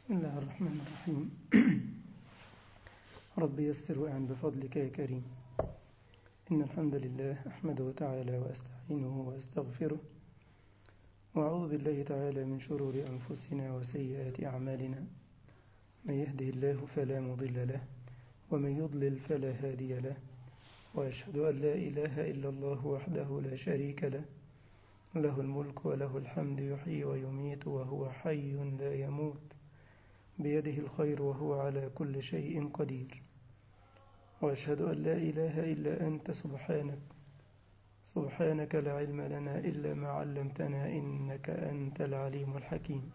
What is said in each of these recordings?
بسم الله الرحمن الرحيم رب يسر وأعن بفضلك يا كريم إن الحمد لله أحمده تعالى وأستعينه وأستغفره وأعوذ بالله تعالى من شرور أنفسنا وسيئات أعمالنا من يهده الله فلا مضل له ومن يضلل فلا هادي له وأشهد أن لا إله إلا الله وحده لا شريك له له الملك وله الحمد يحيي ويميت وهو حي لا يموت بيده الخير وهو على كل شيء قدير وأشهد أن لا إله إلا أنت سبحانك سبحانك لا علم لنا إلا ما علمتنا إنك أنت العليم الحكيم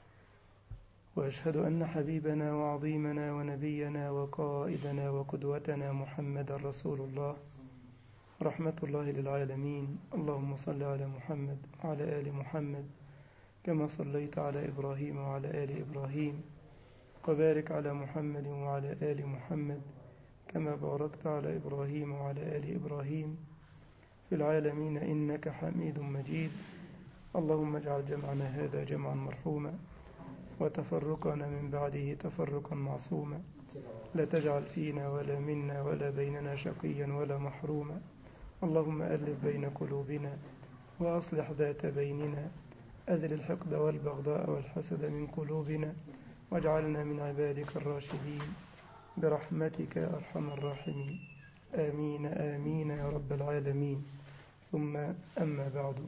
وأشهد أن حبيبنا وعظيمنا ونبينا وقائدنا وقدوتنا محمد رسول الله رحمة الله للعالمين اللهم صل على محمد وعلى آل محمد كما صليت على إبراهيم وعلى آل إبراهيم وبارك على محمد وعلى آل محمد كما باركت على إبراهيم وعلى آل إبراهيم في العالمين إنك حميد مجيد اللهم اجعل جمعنا هذا جمعا مرحوما وتفرقنا من بعده تفرقا معصوما لا تجعل فينا ولا منا ولا بيننا شقيا ولا محروما اللهم ألف بين قلوبنا وأصلح ذات بيننا أزل الحقد والبغضاء والحسد من قلوبنا واجعلنا من عبادك الراشدين برحمتك يا أرحم الراحمين آمين آمين يا رب العالمين ثم أما بعد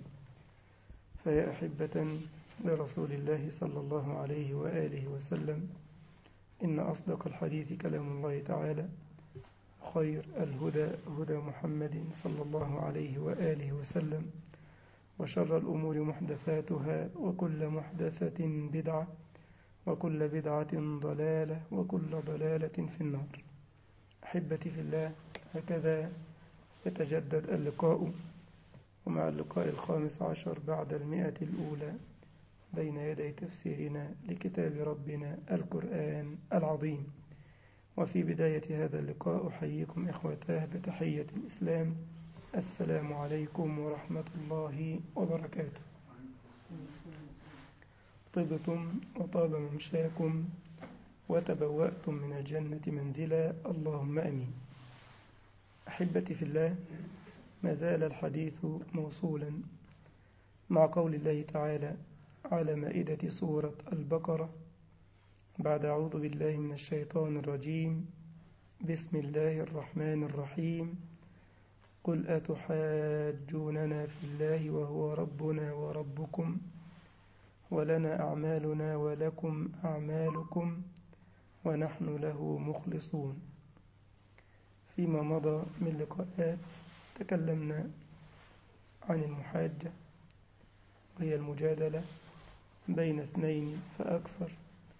فيا أحبة لرسول الله صلى الله عليه وآله وسلم إن أصدق الحديث كلام الله تعالى خير الهدى هدى محمد صلى الله عليه وآله وسلم وشر الأمور محدثاتها وكل محدثة بدعة وكل بدعة ضلالة وكل ضلالة في النار أحبتي في الله هكذا يتجدد اللقاء ومع اللقاء الخامس عشر بعد المئة الأولى بين يدي تفسيرنا لكتاب ربنا القرآن العظيم وفي بداية هذا اللقاء أحييكم إخوتاه بتحية الإسلام السلام عليكم ورحمة الله وبركاته طبتم وطاب ممشاكم وتبوأتم من الجنة منزلا اللهم أمين أحبتي في الله ما زال الحديث موصولا مع قول الله تعالى على مائدة سورة البقرة بعد أعوذ بالله من الشيطان الرجيم بسم الله الرحمن الرحيم قل أتحاجوننا في الله وهو ربنا وربكم ولنا أعمالنا ولكم أعمالكم ونحن له مخلصون فيما مضى من لقاءات تكلمنا عن المحاجة وهي المجادلة بين اثنين فأكثر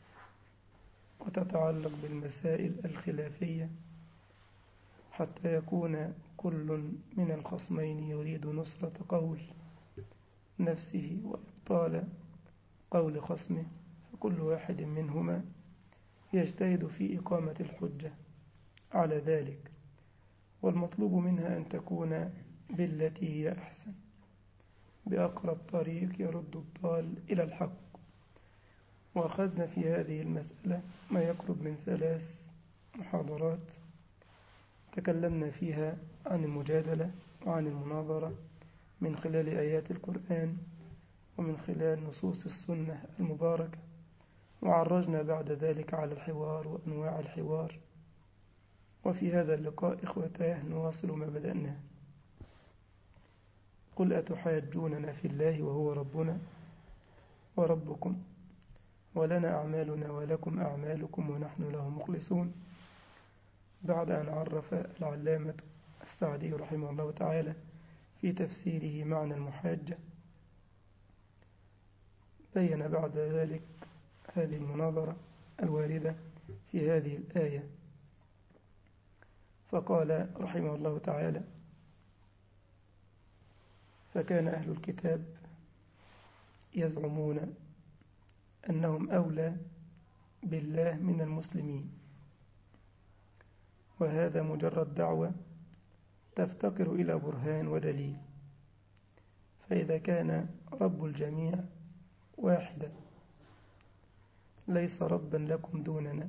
وتتعلق بالمسائل الخلافية حتى يكون كل من الخصمين يريد نصرة قول نفسه وإبطال قول خصمه فكل واحد منهما يجتهد في إقامة الحجة على ذلك والمطلوب منها أن تكون بالتي هي أحسن بأقرب طريق يرد الضال إلى الحق وأخذنا في هذه المسألة ما يقرب من ثلاث محاضرات تكلمنا فيها عن المجادلة وعن المناظرة من خلال آيات القرآن ومن خلال نصوص السنة المباركة وعرجنا بعد ذلك على الحوار وأنواع الحوار وفي هذا اللقاء إخوتاه نواصل ما بدأناه قل أتحاجوننا في الله وهو ربنا وربكم ولنا أعمالنا ولكم أعمالكم ونحن له مخلصون بعد أن عرف العلامة السعدي رحمه الله تعالى في تفسيره معنى المحاجة بين بعد ذلك هذه المناظرة الواردة في هذه الآية فقال رحمه الله تعالى فكان أهل الكتاب يزعمون أنهم أولى بالله من المسلمين وهذا مجرد دعوة تفتقر إلى برهان ودليل فإذا كان رب الجميع واحدا ليس ربا لكم دوننا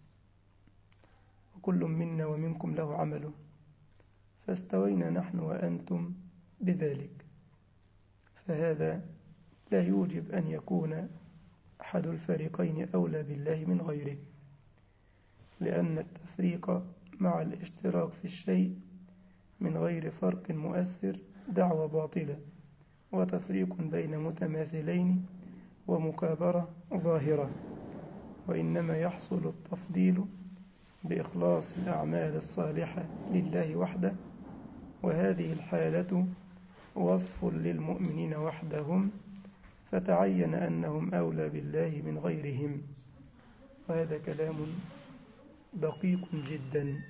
وكل منا ومنكم له عمله فاستوينا نحن وأنتم بذلك فهذا لا يوجب أن يكون أحد الفريقين أولى بالله من غيره لأن التفريق مع الاشتراك في الشيء من غير فرق مؤثر دعوة باطلة وتفريق بين متماثلين ومكابرة ظاهرة وإنما يحصل التفضيل بإخلاص الأعمال الصالحة لله وحده وهذه الحالة وصف للمؤمنين وحدهم فتعين أنهم أولى بالله من غيرهم وهذا كلام دقيق جدا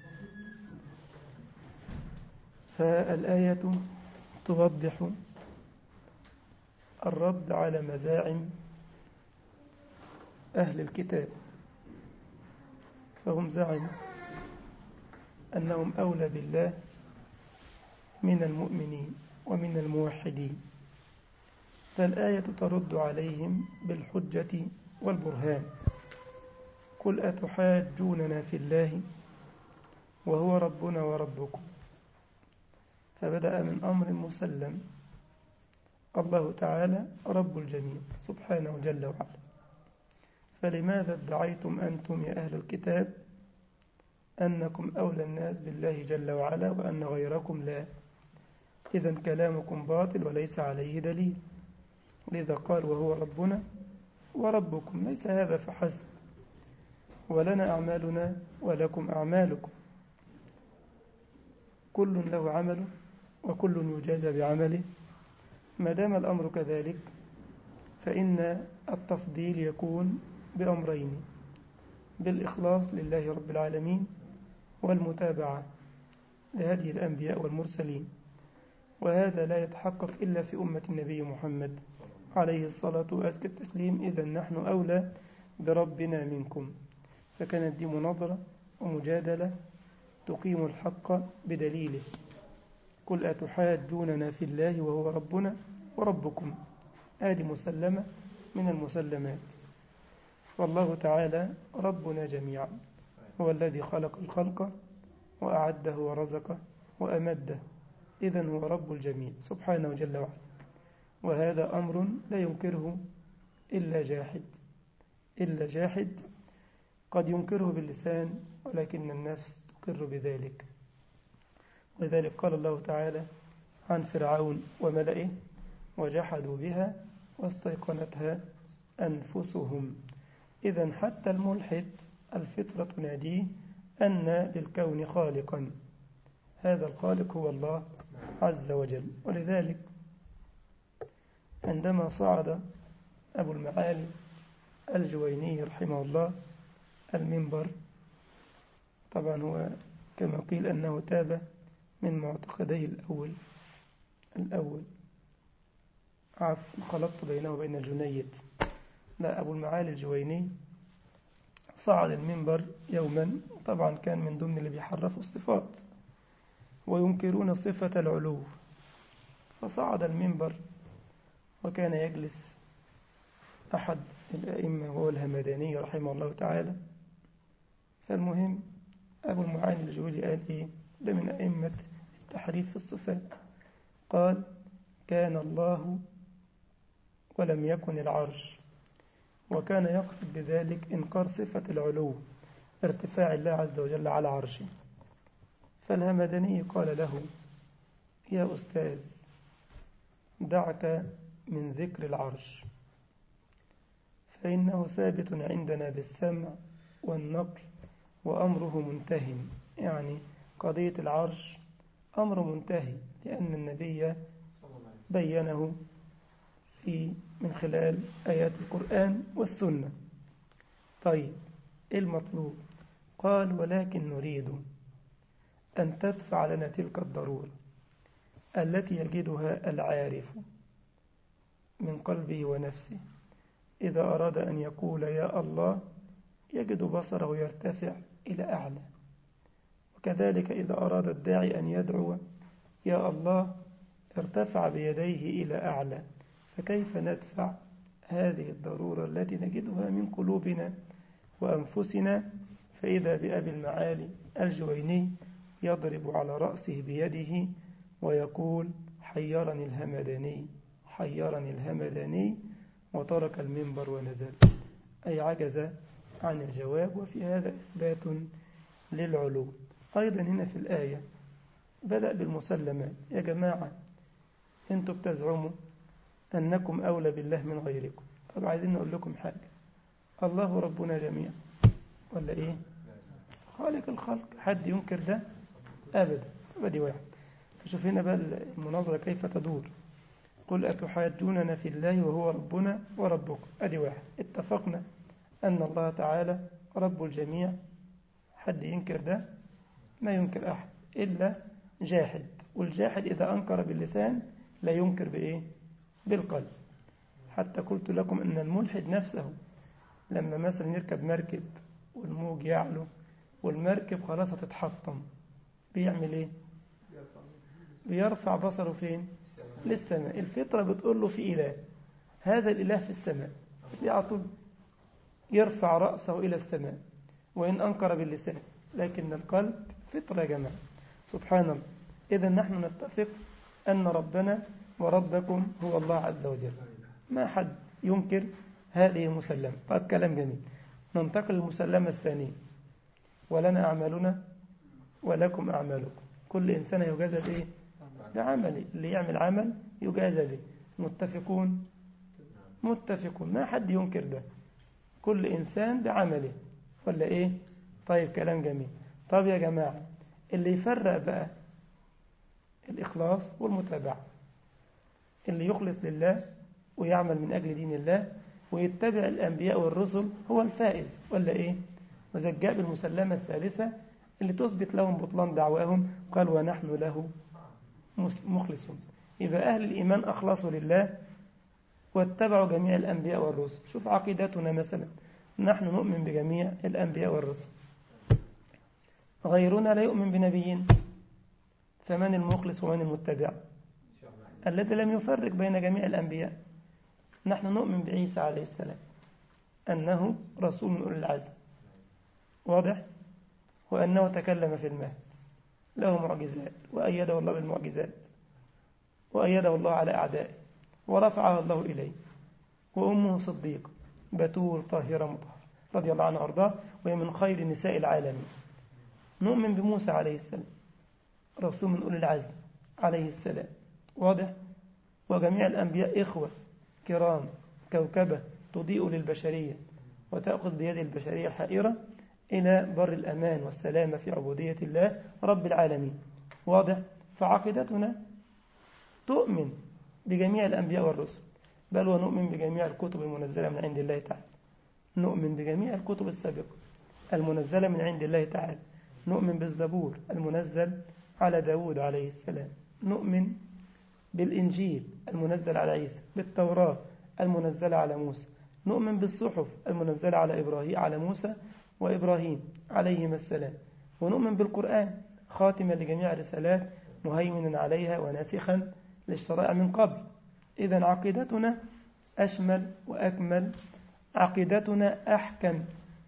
فالآية توضح الرد على مزاعم أهل الكتاب فهم زعموا أنهم أولى بالله من المؤمنين ومن الموحدين فالآية ترد عليهم بالحجة والبرهان قل أتحاجوننا في الله وهو ربنا وربكم فبدأ من أمر مسلم الله تعالى رب الجميع سبحانه جل وعلا فلماذا ادعيتم أنتم يا أهل الكتاب أنكم أولى الناس بالله جل وعلا وأن غيركم لا إذا كلامكم باطل وليس عليه دليل لذا قال وهو ربنا وربكم ليس هذا فحسب ولنا أعمالنا ولكم أعمالكم كل له عمله وكل يجازى بعمله ما دام الأمر كذلك فإن التفضيل يكون بأمرين بالإخلاص لله رب العالمين والمتابعة لهدي الأنبياء والمرسلين وهذا لا يتحقق إلا في أمة النبي محمد عليه الصلاة وأزكى التسليم إذا نحن أولى بربنا منكم فكانت دي مناظرة ومجادلة تقيم الحق بدليله قل أتحاجوننا في الله وهو ربنا وربكم هذه مسلمة من المسلمات والله تعالى ربنا جميعا هو الذي خلق الخلق وأعده ورزقه وأمده إذا هو رب الجميع سبحانه جل وعلا وهذا أمر لا ينكره إلا جاحد إلا جاحد قد ينكره باللسان ولكن النفس تقر بذلك ولذلك قال الله تعالى عن فرعون وملئه وجحدوا بها واستيقنتها أنفسهم إذا حتى الملحد الفطرة تناديه أن للكون خالقا هذا الخالق هو الله عز وجل ولذلك عندما صعد أبو المعالي الجويني رحمه الله المنبر طبعا هو كما قيل أنه تاب من معتقديه الأول الأول عف خلطت بينه وبين الجنيد لا أبو المعالي الجويني صعد المنبر يوما طبعا كان من ضمن اللي بيحرفوا الصفات وينكرون صفة العلو فصعد المنبر وكان يجلس أحد الأئمة وهو الهمداني رحمه الله تعالى فالمهم أبو المعالي الجويني قال إيه ده من أئمة التحريف في الصفات قال كان الله ولم يكن العرش وكان يقصد بذلك إنكار صفة العلو ارتفاع الله عز وجل على عرشه فالهمداني قال له يا أستاذ دعك من ذكر العرش فإنه ثابت عندنا بالسمع والنقل وأمره منتهي يعني قضية العرش أمر منتهي لأن النبي بينه في من خلال آيات القرآن والسنة طيب إيه المطلوب قال ولكن نريد أن تدفع لنا تلك الضرورة التي يجدها العارف من قلبه ونفسه إذا أراد أن يقول يا الله يجد بصره يرتفع إلى أعلى وكذلك إذا أراد الداعي أن يدعو يا الله ارتفع بيديه إلى أعلى فكيف ندفع هذه الضرورة التي نجدها من قلوبنا وأنفسنا فإذا بأبي المعالي الجويني يضرب على رأسه بيده ويقول حيرني الهمداني حيرني الهمداني وترك المنبر ونزل أي عجز عن الجواب وفي هذا إثبات للعلو أيضا هنا في الآية بدأ بالمسلمات يا جماعة أنتم بتزعموا أنكم أولى بالله من غيركم طب عايزين نقول لكم حاجة الله ربنا جميعا ولا إيه خالق الخلق حد ينكر ده أبدا أبدي واحد شوف هنا بقى المناظرة كيف تدور قل أتحاجوننا في الله وهو ربنا وربكم أدي واحد اتفقنا أن الله تعالى رب الجميع حد ينكر ده ما ينكر أحد إلا جاحد والجاحد إذا أنكر باللسان لا ينكر بإيه بالقلب حتى قلت لكم أن الملحد نفسه لما مثلا يركب مركب والموج يعلو والمركب خلاص هتتحطم بيعمل ايه بيرفع بصره فين للسماء الفطرة بتقول له في إله هذا الإله في السماء يعطل يرفع رأسه إلى السماء وإن أنكر باللسان لكن القلب فطرة يا جماعة سبحان الله إذا نحن نتفق أن ربنا وربكم هو الله عز وجل ما حد ينكر هذه مسلمة طيب كلام جميل ننتقل للمسلمة الثانية ولنا أعمالنا ولكم أعمالكم كل إنسان يجازى بإيه بعمله اللي يعمل عمل يجازى به متفقون متفقون ما حد ينكر ده كل إنسان بعمله ولا إيه طيب كلام جميل طيب يا جماعة اللي يفرق بقى الإخلاص والمتابعة اللي يخلص لله ويعمل من أجل دين الله ويتبع الأنبياء والرسل هو الفائز ولا إيه وذا جاء بالمسلمة الثالثة اللي تثبت لهم بطلان دعواهم قال ونحن له مخلصون إذا أهل الإيمان أخلصوا لله واتبعوا جميع الأنبياء والرسل شوف عقيدتنا مثلا نحن نؤمن بجميع الأنبياء والرسل غيرنا لا يؤمن بنبيين فمن المخلص ومن المتبع الذي لم يفرق بين جميع الأنبياء نحن نؤمن بعيسى عليه السلام أنه رسول من أولي العزم واضح وأنه تكلم في المهد له معجزات وأيده الله بالمعجزات وأيده الله على أعدائه ورفعه الله إليه وأمه صديق بتول طاهرة مطهرة رضي الله عنها وأرضاه وهي من خير نساء العالمين نؤمن بموسى عليه السلام رسول من أولي العزم عليه السلام واضح وجميع الأنبياء إخوة كرام كوكبة تضيء للبشرية وتأخذ بيد البشرية الحائرة إلى بر الأمان والسلامة في عبودية الله رب العالمين واضح فعقيدتنا تؤمن بجميع الأنبياء والرسل بل ونؤمن بجميع الكتب المنزلة من عند الله تعالى نؤمن بجميع الكتب السابقة المنزلة من عند الله تعالى نؤمن بالزبور المنزل على داود عليه السلام نؤمن بالإنجيل المنزل على عيسى بالتوراة المنزلة على موسى نؤمن بالصحف المنزلة على إبراهيم على موسى وإبراهيم عليهما السلام ونؤمن بالقرآن خاتمة لجميع الرسالات مهيمنا عليها وناسخا للشرائع من قبل إذا عقيدتنا أشمل وأكمل عقيدتنا أحكم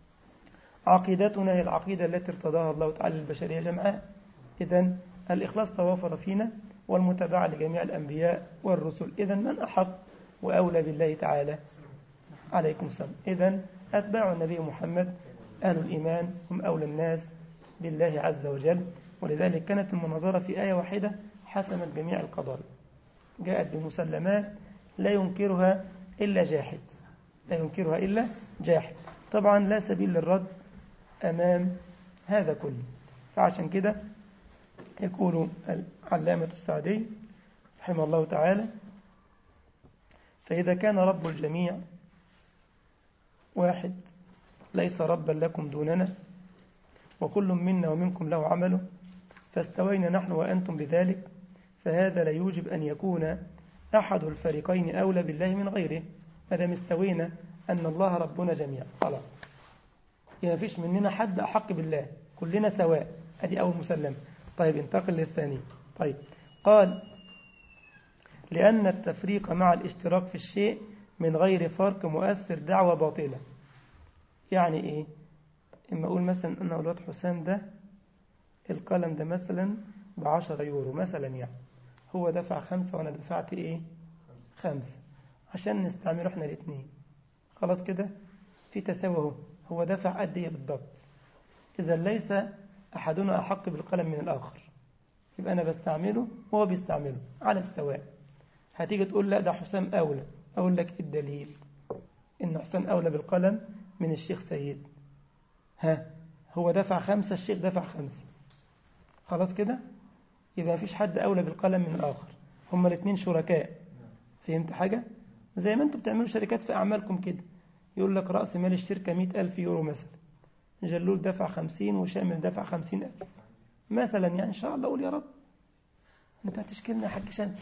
عقيدتنا هي العقيدة التي ارتضاها الله تعالى للبشرية جمعاء إذا الإخلاص توافر فينا والمتابعة لجميع الأنبياء والرسل إذا من أحق وأولى بالله تعالى عليكم السلام إذا أتباع النبي محمد أهل الإيمان هم أولى الناس بالله عز وجل ولذلك كانت المناظرة في آية واحدة حسمت جميع القضايا جاءت بمسلمات لا ينكرها إلا جاحد لا ينكرها إلا جاحد طبعا لا سبيل للرد أمام هذا كله فعشان كده يقول العلامة السعدي رحمه الله تعالى فإذا كان رب الجميع واحد ليس ربا لكم دوننا وكل منا ومنكم له عمله فاستوينا نحن وأنتم بذلك فهذا لا يوجب أن يكون أحد الفريقين أولى بالله من غيره ماذا استوينا أن الله ربنا جميعا خلاص ما فيش مننا حد أحق بالله كلنا سواء هذه أول مسلمة طيب انتقل للثاني طيب قال لأن التفريق مع الاشتراك في الشيء من غير فرق مؤثر دعوة باطلة يعني إيه إما أقول مثلا أن أولاد حسام ده القلم ده مثلا بعشرة يورو مثلا يعني هو دفع خمسة وأنا دفعت إيه خمسة عشان نستعمله إحنا الاثنين خلاص كده في تساوي اهو هو دفع قد إيه بالضبط إذا ليس أحدنا أحق بالقلم من الآخر يبقى أنا بستعمله وهو بيستعمله على السواء هتيجي تقول لا ده حسام أولى أقول لك الدليل إن حسام أولى بالقلم من الشيخ سيد ها هو دفع خمسة الشيخ دفع خمسة خلاص كده إذا مفيش حد أولى بالقلم من الآخر هما الاثنين شركاء فهمت حاجة زي ما انتم بتعملوا شركات في أعمالكم كده يقول لك رأس مال الشركة مئة ألف يورو مثلا جلول دفع خمسين وشامل دفع خمسين ألف مثلا يعني إن شاء الله قول يا رب انت هتشكلنا يا حاج شمس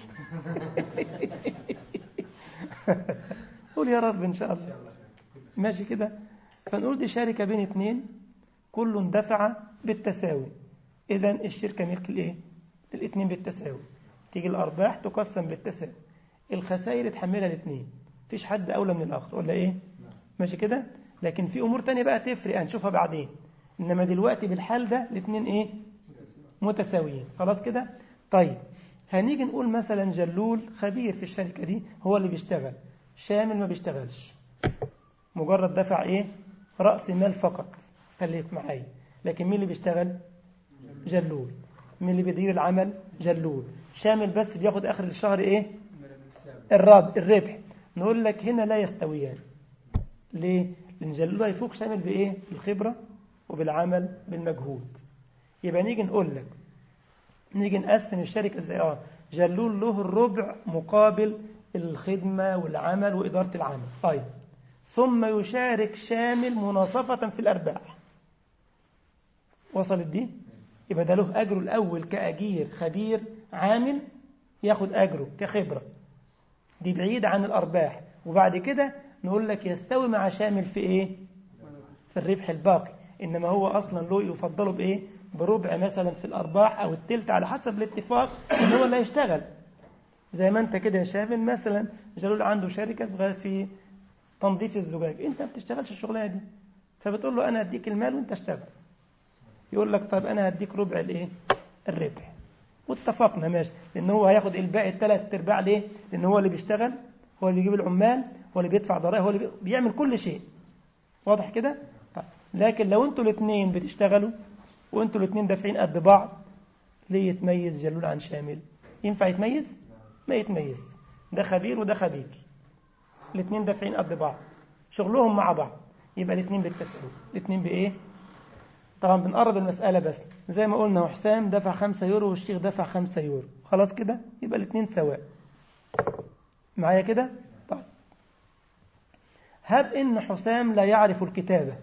قول يا رب إن شاء الله ماشي كده فنقول دي شركة بين اثنين كل دفع بالتساوي إذا الشركة ملك الإيه؟ الاثنين بالتساوي تيجي الأرباح تقسم بالتساوي الخسائر تحملها الاثنين مفيش حد أولى من الآخر ولا إيه؟ ماشي كده؟ لكن في أمور تانية بقى تفرق هنشوفها بعدين إنما دلوقتي بالحال ده الاثنين إيه؟ متساويين خلاص كده؟ طيب هنيجي نقول مثلا جلول خبير في الشركة دي هو اللي بيشتغل شامل ما بيشتغلش مجرد دفع إيه؟ رأس مال فقط خليك معايا لكن مين اللي بيشتغل؟ جلول مين اللي بيدير العمل جلول شامل بس بياخد آخر الشهر إيه الراب الربح نقول لك هنا لا يستويان ليه لأن جلول هيفوق شامل بإيه بالخبرة وبالعمل بالمجهود يبقى نيجي نقول لك نيجي نقسم الشركة ازاي اه جلول له الربع مقابل الخدمة والعمل وإدارة العمل طيب ثم يشارك شامل مناصفة في الأرباح وصلت دي يبقى ده له أجره الأول كأجير خبير عامل ياخد أجره كخبرة دي بعيد عن الأرباح وبعد كده نقول لك يستوي مع شامل في إيه في الربح الباقي إنما هو أصلا له يفضله بإيه بربع مثلا في الأرباح أو التلت على حسب الاتفاق إن هو اللي هيشتغل زي ما أنت كده يا شامل مثلا جلول عنده شركة في تنظيف الزجاج أنت ما بتشتغلش الشغلانة دي فبتقول له أنا أديك المال وأنت اشتغل يقول لك طيب أنا هديك ربع الإيه الربح واتفقنا ماشي لأن هو هياخد الباقي الثلاث أرباع ليه لأن هو اللي بيشتغل هو اللي بيجيب العمال هو اللي بيدفع ضرائب هو اللي بيعمل كل شيء واضح كده طيب. لكن لو انتوا الاثنين بتشتغلوا وانتوا الاثنين دافعين قد بعض ليه يتميز جلول عن شامل ينفع يتميز ما يتميز ده خبير وده خبير الاثنين دافعين قد بعض شغلهم مع بعض يبقى الاثنين بالتساوي الاثنين بايه طبعا بنقرب المسألة بس زي ما قلنا حسام دفع خمسة يورو والشيخ دفع خمسة يورو خلاص كده يبقى الاثنين سواء معايا كده طيب هب إن حسام لا يعرف الكتابة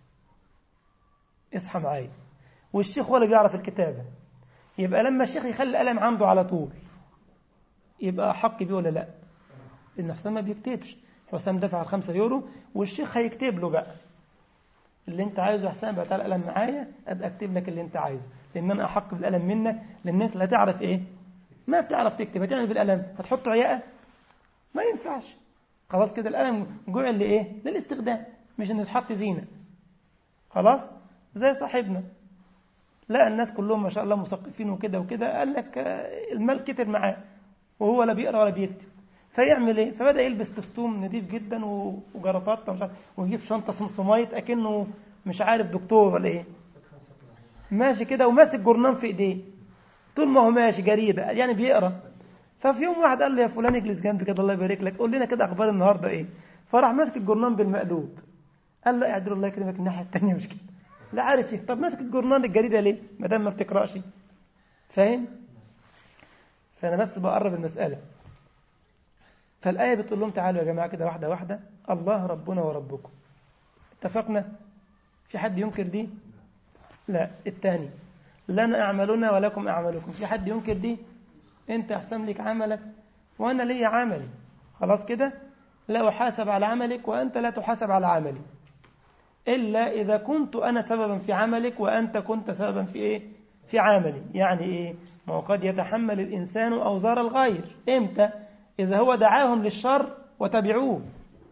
اصحى معايا والشيخ ولا بيعرف الكتابة يبقى لما الشيخ يخلي القلم عنده على طول يبقى أحق بيه ولا لا لأن حسام ما بيكتبش حسام دفع الخمسة يورو والشيخ هيكتب له بقى اللي انت عايزه يا حسام بقى تعالى القلم معايا ابقى اكتب لك اللي انت عايزه لان انا احق بالقلم منك لان انت لا تعرف ايه ما بتعرف تكتب هتعمل بالقلم هتحط عياقه ما ينفعش خلاص كده القلم جعل لايه للاستخدام مش انه يتحط زينه خلاص زي صاحبنا لا الناس كلهم ما شاء الله مثقفين وكده وكده قال لك المال كتر معاه وهو لا بيقرا ولا بيكتب فيعمل ايه فبدا يلبس كستوم نظيف جدا وجرافات ومش عارف ويجيب شنطه سمسمايت اكنه مش عارف دكتور ولا ايه ماشي كده وماسك جورنان في ايديه طول ما هو ماشي جريده يعني بيقرا ففي يوم واحد قال له يا فلان اجلس جنبي كده الله يبارك لك قول لنا كده اخبار النهارده ايه فراح ماسك الجورنان بالمقلوب قال له اعدل الله يكرمك الناحيه الثانيه مش كده لا عارف ايه طب ماسك الجورنان الجريده ليه ما دام ما بتقراش فاهم فانا بس بقرب المساله فالآية بتقول لهم تعالوا يا جماعة كده واحدة واحدة الله ربنا وربكم اتفقنا في حد ينكر دي لا الثاني لنا أعمالنا ولكم أعمالكم في حد ينكر دي انت احسن لك عملك وانا لي عملي خلاص كده لا أحاسب على عملك وأنت لا تحاسب على عملي إلا إذا كنت أنا سببا في عملك وأنت كنت سببا في إيه في عملي يعني إيه ما قد يتحمل الإنسان أوزار الغير إمتى إذا هو دعاهم للشر وتبعوه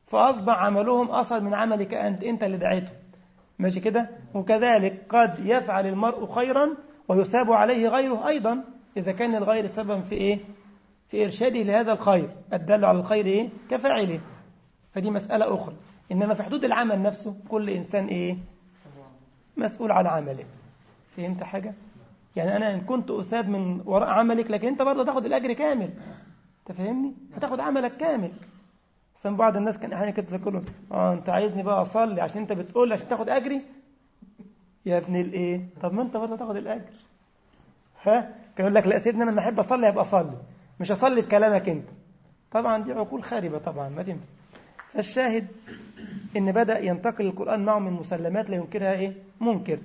فأصبح عملهم أصل من عملك أنت أنت اللي دعيته ماشي كده وكذلك قد يفعل المرء خيرا ويثاب عليه غيره أيضا إذا كان الغير سببا في إيه في إرشاده لهذا الخير الدل على الخير إيه كفاعله فدي مسألة أخرى إنما في حدود العمل نفسه كل إنسان إيه مسؤول عن عمله فهمت حاجة يعني أنا إن كنت أثاب من وراء عملك لكن أنت برضه تاخد الأجر كامل تفهمني هتاخد عملك كامل عشان بعض الناس كان احيانا كده تقول له اه انت عايزني بقى اصلي عشان انت بتقول عشان تاخد اجري يا ابن الايه طب ما انت برضه تاخد الاجر ها كان يقول لك لا سيدنا انا لما احب اصلي ابقى اصلي مش اصلي بكلامك انت طبعا دي عقول خاربه طبعا ما تنفع فالشاهد ان بدا ينتقل القران معه من مسلمات لا ينكرها ايه منكر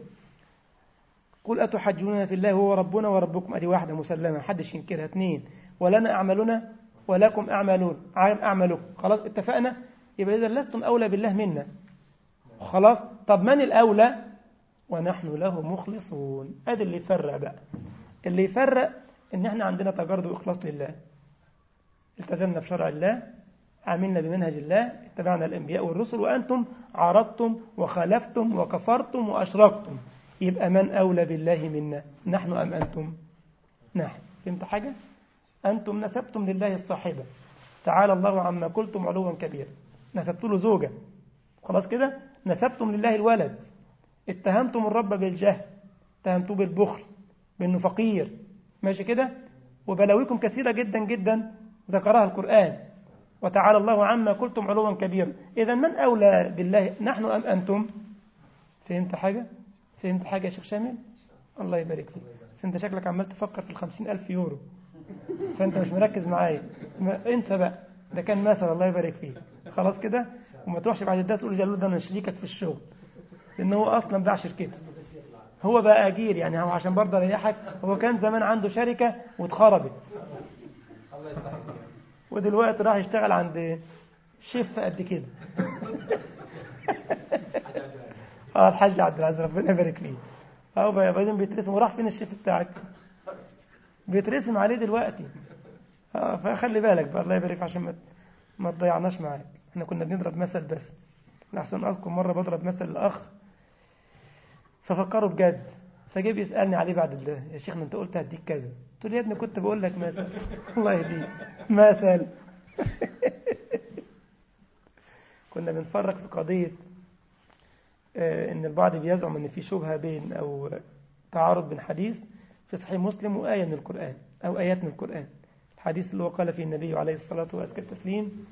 قل اتحجوننا في الله هو ربنا وربكم ادي واحده مسلمه محدش ينكرها اثنين ولنا اعمالنا ولكم أعمالون أعمالكم خلاص اتفقنا يبقى إذا لستم أولى بالله منا خلاص طب من الأولى ونحن له مخلصون ادي اللي يفرق بقى اللي يفرق ان احنا عندنا تجرد واخلاص لله التزمنا بشرع الله عملنا بمنهج الله اتبعنا الانبياء والرسل وانتم عرضتم وخالفتم وكفرتم واشركتم يبقى من اولى بالله منا نحن ام انتم نحن فهمت حاجه انتم نسبتم لله الصاحبه تعالى الله عما قلتم علوا كبيرا نسبت له زوجه خلاص كده نسبتم لله الولد اتهمتم الرب بالجهل اتهمتوه بالبخل بانه فقير ماشي كده وبلاويكم كثيرة جدا جدا ذكرها القرآن وتعالى الله عما قلتم علوا كبيرا إذا من أولى بالله نحن أم أنتم فهمت حاجة فهمت حاجة يا شيخ شامل الله يبارك فيك بس انت شكلك عمال تفكر في الخمسين ألف يورو فانت مش مركز معايا انسى بقى ده كان مثل الله يبارك فيك خلاص كده وما تروحش بعد الدرس تقول جلول ده انا شريكك في الشغل لان هو اصلا باع شركته هو بقى اجير يعني هو عشان برضه اريحك هو كان زمان عنده شركه واتخربت ودلوقتي راح يشتغل عند شيف قد كده اه الحاج عبد العزيز ربنا يبارك فيه اهو بقى بعدين بيترسم وراح فين الشيف بتاعك بيترسم عليه دلوقتي اه فخلي بالك بقى الله يبارك عشان ما ما تضيعناش معاك احنا كنا بنضرب مثل بس لحسن اذكر مره بضرب مثل الاخ ففكروا بجد فجيب يسالني عليه بعد الله يا شيخنا انت قلت هديك كذا قلت له يا ابني كنت بقول لك مثل الله يهديك مثل كنا بنفرق في قضيه ان البعض بيزعم ان في شبهه بين او تعارض بين حديث في صحيح مسلم وايه من القران او ايات من القران الحديث اللي هو قال فيه النبي عليه الصلاه والسلام التسليم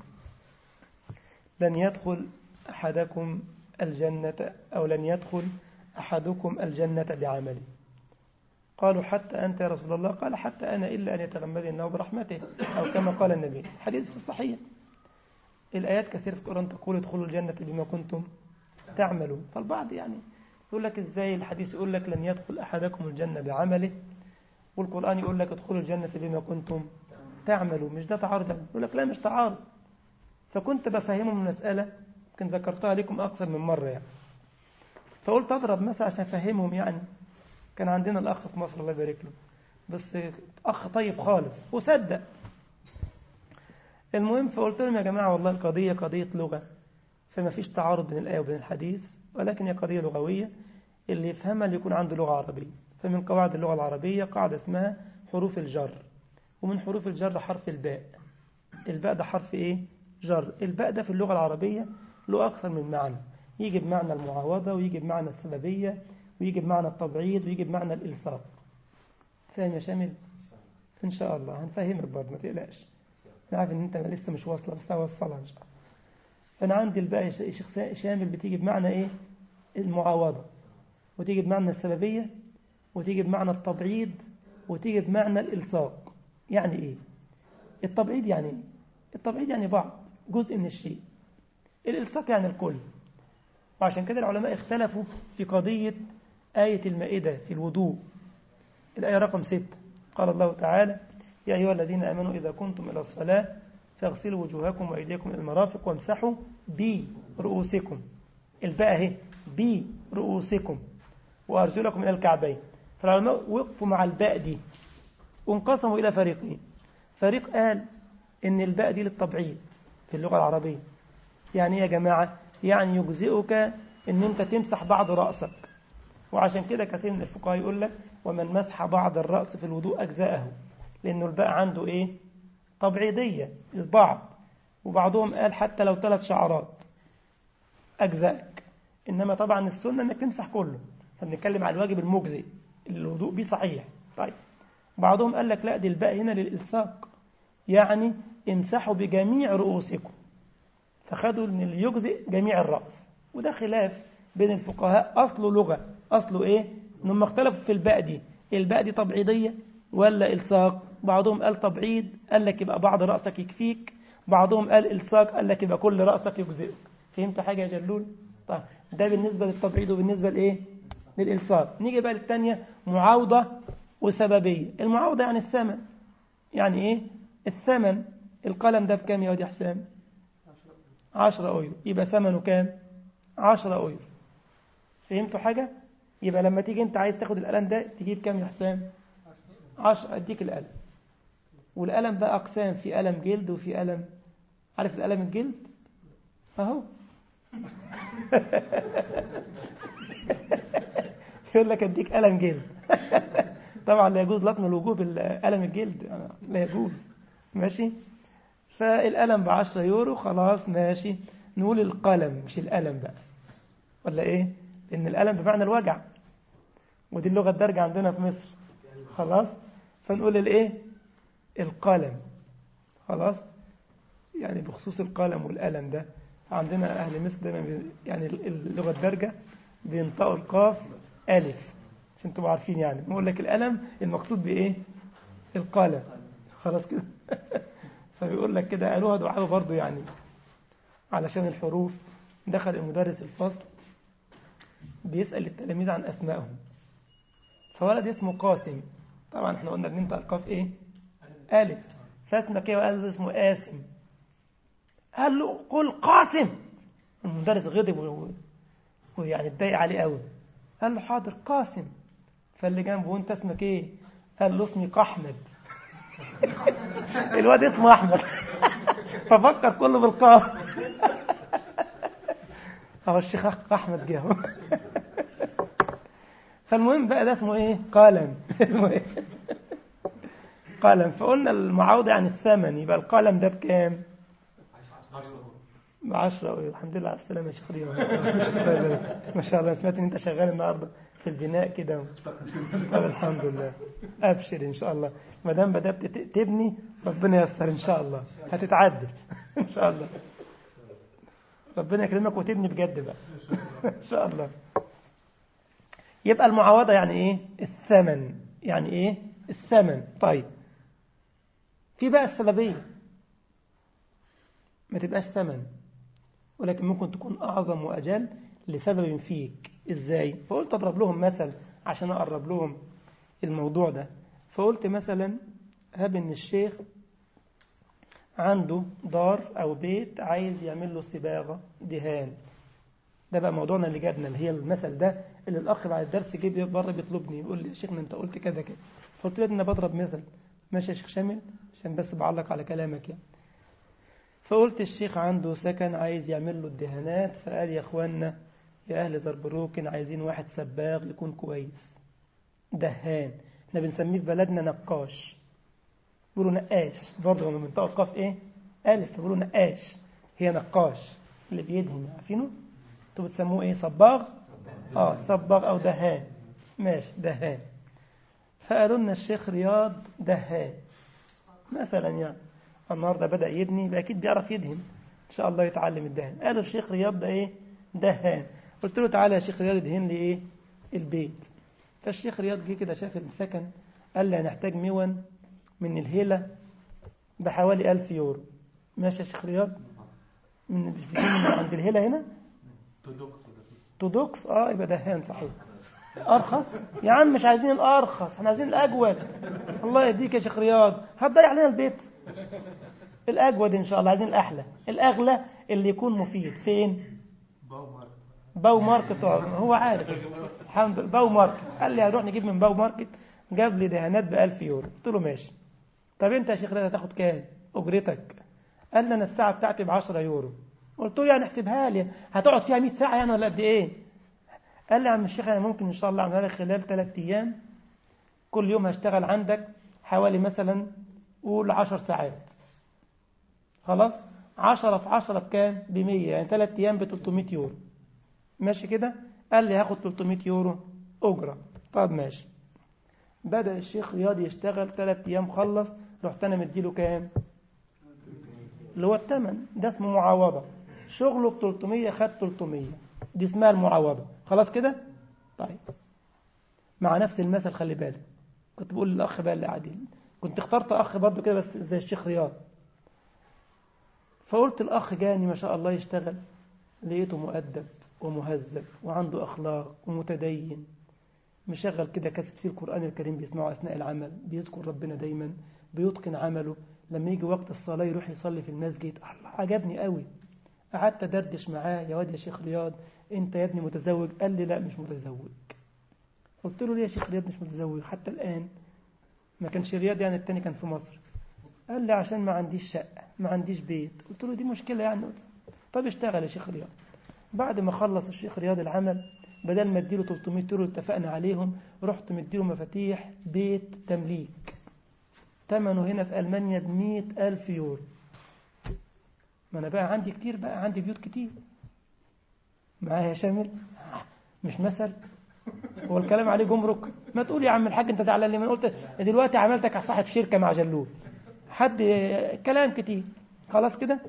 لن يدخل احدكم الجنه او لن يدخل أحدكم الجنة بعمله قالوا حتى أنت يا رسول الله قال حتى أنا إلا أن يتغمد الله برحمته أو كما قال النبي حديث في الصحيح الآيات كثيرة في القرآن تقول ادخلوا الجنة بما كنتم تعملون فالبعض يعني يقول لك إزاي الحديث يقول لك لن يدخل أحدكم الجنة بعمله والقرآن يقول لك ادخلوا الجنة بما كنتم تعملوا مش ده تعارض يقول لك لا مش تعارض فكنت بفهمهم المسألة يمكن ذكرتها لكم أكثر من مرة يعني فقلت أضرب مثلا عشان أفهمهم يعني كان عندنا الأخ في مصر الله يبارك له بس أخ طيب خالص وصدق المهم فقلت لهم يا جماعة والله القضية قضية لغة فما فيش تعارض بين الآية وبين الحديث ولكن هي قضية لغوية اللي يفهمها اللي يكون عنده لغة عربية فمن قواعد اللغة العربية قاعدة اسمها حروف الجر ومن حروف الجر حرف الباء الباء ده حرف ايه جر الباء ده في اللغة العربية له أكثر من معنى يجي بمعنى المعاوضة ويجي بمعنى السببية ويجي بمعنى التبعيض ويجي بمعنى الإلصاق فاهم يا شامل إن شاء الله هنفهمك برضه ما تقلقش أنا عارف إن أنت لسه مش واصلة بس هوصلها إن شاء الله فأنا عندي الباقي يا شيخ شامل بتيجي بمعنى إيه المعاوضة وتيجي بمعنى السببية وتيجي بمعنى التبعيض وتيجي بمعنى الإلصاق يعني إيه التبعيض يعني إيه التبعيض يعني بعض جزء من الشيء الإلصاق يعني الكل وعشان كده العلماء اختلفوا في قضية آية المائدة في الوضوء الآية رقم 6 قال الله تعالى يا أيها الذين آمنوا إذا كنتم إلى الصلاة فاغسلوا وجوهكم وأيديكم إلى المرافق وامسحوا برؤوسكم الباء اهي برؤوسكم وأرجلكم إلى الكعبين فالعلماء وقفوا مع الباء دي وانقسموا إلى فريقين فريق قال إن الباء دي للتبعيض في اللغة العربية يعني ايه يا جماعة يعني يجزئك ان انت تمسح بعض رأسك وعشان كده كثير من الفقهاء يقول لك ومن مسح بعض الرأس في الوضوء أجزاءه لأنه الباء عنده إيه تبعيضية البعض وبعضهم قال حتى لو ثلاث شعرات أجزائك إنما طبعا السنة أنك تمسح كله فبنتكلم على الواجب المجزئ الوضوء بيه صحيح طيب بعضهم قال لك لا دي الباء هنا للإلصاق يعني امسحوا بجميع رؤوسكم فخدوا ان اللي يجزئ جميع الرأس وده خلاف بين الفقهاء أصله لغة أصله إيه إنهم اختلفوا في الباء دي الباء دي تبعيضية ولا إلصاق بعضهم قال تبعيض قال لك يبقى بعض رأسك يكفيك بعضهم قال إلصاق قال لك يبقى كل رأسك يجزئك فهمت حاجة يا جلول طيب ده بالنسبة للتبعيض وبالنسبة لإيه للإلصاق نيجي بقى للثانية معاوضة وسببية المعاوضة يعني الثمن يعني إيه الثمن القلم ده بكام يا واد يا حسام عشرة أويو يبقى ثمنه كام عشرة أويو فهمتوا حاجة يبقى لما تيجي انت عايز تاخد القلم ده تجيب كام يا حسام عشرة اديك القلم والقلم بقى أقسام في قلم جلد وفي قلم عارف القلم الجلد أهو يقول لك اديك قلم جلد طبعا لا يجوز لطم الوجوه بالقلم الجلد لا يجوز ماشي فالقلم بعشرة يورو خلاص ماشي نقول القلم مش القلم بقى ولا ايه لان القلم بمعنى الوجع ودي اللغة الدارجة عندنا في مصر خلاص فنقول الايه القلم خلاص يعني بخصوص القلم والقلم ده عندنا أهل مصر دايما يعني اللغة الدارجة بينطقوا القاف ألف عشان تبقوا عارفين يعني نقول لك القلم المقصود بإيه القلم خلاص كده فبيقول لك كده قالوها دعاء برضو يعني علشان الحروف دخل المدرس الفصل بيسأل التلاميذ عن أسمائهم فولد اسمه قاسم طبعا احنا قلنا بننطق القاف ايه ألف فاسمك ايه وقال اسمه قاسم قال له قل قاسم المدرس غضب ويعني اتضايق عليه قوي قال له حاضر قاسم فاللي جنبه وانت اسمك ايه قال له اسمي قحمد الواد اسمه احمد ففكر كله بالقاف اهو الشيخ احمد جه فالمهم بقى ده اسمه ايه قلم اسمه ايه قلم فقلنا المعاوضة عن الثمن يبقى القلم ده بكام بعشرة الحمد لله على السلامة يا شيخ ريما ما شاء الله سمعت ان انت شغال النهارده في البناء كده طب الحمد لله ابشر ان شاء الله ما دام بدات تبني ربنا ييسر ان شاء الله هتتعدل ان شاء الله ربنا يكرمك وتبني بجد بقى ان شاء الله يبقى المعاوضة يعني ايه الثمن يعني ايه الثمن طيب في بقى السببية ما تبقاش ثمن ولكن ممكن تكون أعظم وأجل لسبب فيك إزاي فقلت أضرب لهم مثل عشان أقرب لهم الموضوع ده فقلت مثلا هب إن الشيخ عنده دار أو بيت عايز يعمل له صباغة دهان ده بقى موضوعنا اللي جابنا اللي هي المثل ده اللي الأخ بعد الدرس جه بره بيطلبني يقول لي يا شيخنا أنت قلت كذا كده فقلت له أنا بضرب مثل ماشي يا شيخ شامل عشان بس بعلق على كلامك يعني فقلت الشيخ عنده سكن عايز يعمل له الدهانات فقال يا اخوانا يا اهل زربروكن عايزين واحد سباغ يكون كويس دهان احنا بنسميه في بلدنا نقاش بيقولوا نقاش برضه هم منطقه القاف ايه الف بيقولوا نقاش هي نقاش اللي بيدهن عارفينه انتوا بتسموه ايه صباغ اه صباغ او دهان ماشي دهان فقالوا لنا الشيخ رياض دهان مثلا يعني النهارده بدأ يبني يبقى أكيد بيعرف يدهن إن شاء الله يتعلم الدهن قالوا الشيخ رياض ده إيه دهان قلت له تعالى يا شيخ رياض ادهن لي إيه البيت فالشيخ رياض جه كده شاف السكن قال لي هنحتاج مون من الهيلة بحوالي 1000 يورو ماشي يا شيخ رياض من من عند الهيلة هنا تودوكس اه يبقى دهان صحيح ارخص يا عم مش عايزين الارخص احنا عايزين الاجود الله يهديك يا شيخ رياض هتضيع علينا البيت الأجود إن شاء الله عايزين الأحلى الأغلى اللي يكون مفيد فين باو ماركت هو عارف الحمد لله باو ماركت قال لي هنروح نجيب من باو ماركت جاب لي دهانات ب 1000 يورو قلت له ماشي طب انت يا شيخ رضا هتاخد كام اجرتك قال لي انا الساعه بتاعتي ب 10 يورو قلت له يعني احسبها لي هتقعد فيها 100 ساعة يعني ولا قد إيه قال لي يا عم الشيخ أنا ممكن إن شاء الله أعملها لك خلال ثلاث أيام كل يوم هشتغل عندك حوالي مثلا قول 10 ساعات خلاص 10 في 10 بكام ب 100 يعني ثلاث أيام ب 300 يورو ماشي كده قال لي هاخد 300 يورو أجرة طب ماشي بدأ الشيخ رياض يشتغل ثلاث أيام خلص رحت أنا مديله كام اللي هو الثمن ده اسمه معاوضة شغله ب 300 خد 300 دي اسمها المعاوضة خلاص كده طيب مع نفس المثل خلي بالك كنت بقول للأخ بقى اللي قاعدين كنت اخترت أخ برضه كده بس زي الشيخ رياض فقلت الأخ جاني ما شاء الله يشتغل لقيته مؤدب ومهذب وعنده أخلاق ومتدين مشغل كده كاسة فيه القرآن الكريم بيسمعه أثناء العمل بيذكر ربنا دايما بيتقن عمله لما يجي وقت الصلاة يروح يصلي في المسجد الله عجبني قوي قعدت أدردش معاه يا واد يا شيخ رياض أنت يا ابني متزوج قال لي لا مش متزوج قلت له ليه يا شيخ رياض مش متزوج حتى الآن ما كانش رياض يعني التاني كان في مصر قال لي عشان ما عنديش شقة ما عنديش بيت قلت له دي مشكلة يعني طب اشتغل يا شيخ رياض بعد ما خلص الشيخ رياض العمل بدل ما اديله 300 يورو اتفقنا عليهم رحت مديله مفاتيح بيت تمليك ثمنه هنا في ألمانيا ب ألف يورو ما أنا بقى عندي كتير بقى عندي بيوت كتير معايا شامل مش مثل هو الكلام عليه جمرك ما تقول يا عم الحاج انت زعلان ليه ما قلت دلوقتي عملتك صاحب شركة مع جلول حد كلام كتير خلاص كده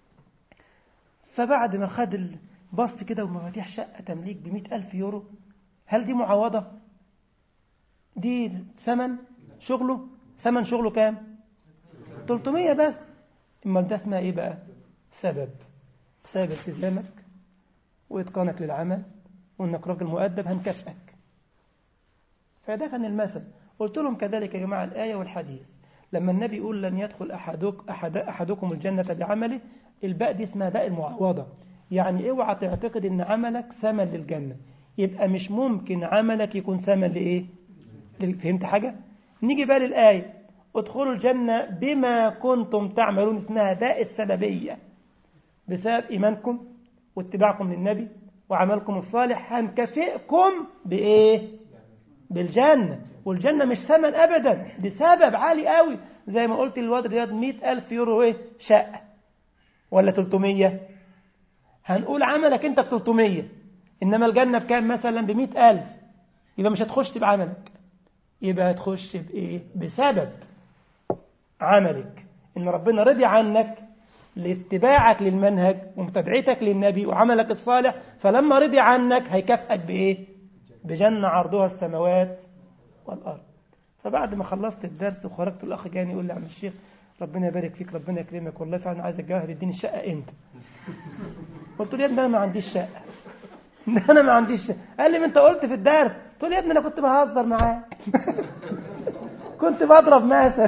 فبعد ما خد بص كده ومفاتيح شقة تمليك بمئة ألف يورو هل دي معوضة دي ثمن شغله ثمن شغله كام 300 بس امال ده اسمها ايه بقى سبب سبب التزامك واتقانك للعمل وانك راجل مؤدب هنكافئك فده كان المثل قلت لهم كذلك يا جماعة الآية والحديث لما النبي يقول لن يدخل أحدك أحد أحدكم الجنة بعمله الباء دي اسمها باء المعوضة يعني اوعى تعتقد ان عملك ثمن للجنة يبقى مش ممكن عملك يكون ثمن لإيه فهمت حاجة نيجي بقى للآية ادخلوا الجنة بما كنتم تعملون اسمها باء السببية بسبب إيمانكم واتباعكم للنبي وعملكم الصالح هنكافئكم بإيه بالجنة والجنة مش ثمن أبدا دي سبب عالي قوي زي ما قلت الواد رياض مئة ألف يورو إيه شقة ولا 300 هنقول عملك أنت ب 300 إنما الجنة بكام مثلا ب 100000 يبقى مش هتخش بعملك يبقى هتخش بإيه بسبب عملك إن ربنا رضي عنك لاتباعك للمنهج ومتابعتك للنبي وعملك الصالح فلما رضي عنك هيكافئك بإيه بجنة عرضها السماوات والأرض فبعد ما خلصت الدرس وخرجت الأخ جاني يقول لي عم الشيخ ربنا يبارك فيك ربنا يكرمك والله فعلا عايز الجواهر يديني الشقة انت قلت له يا ابني انا ما عنديش شقة انا ما عنديش شقة قال لي ما انت قلت في الدرس قلت له يا ابني انا كنت بهزر معاه كنت بضرب مثل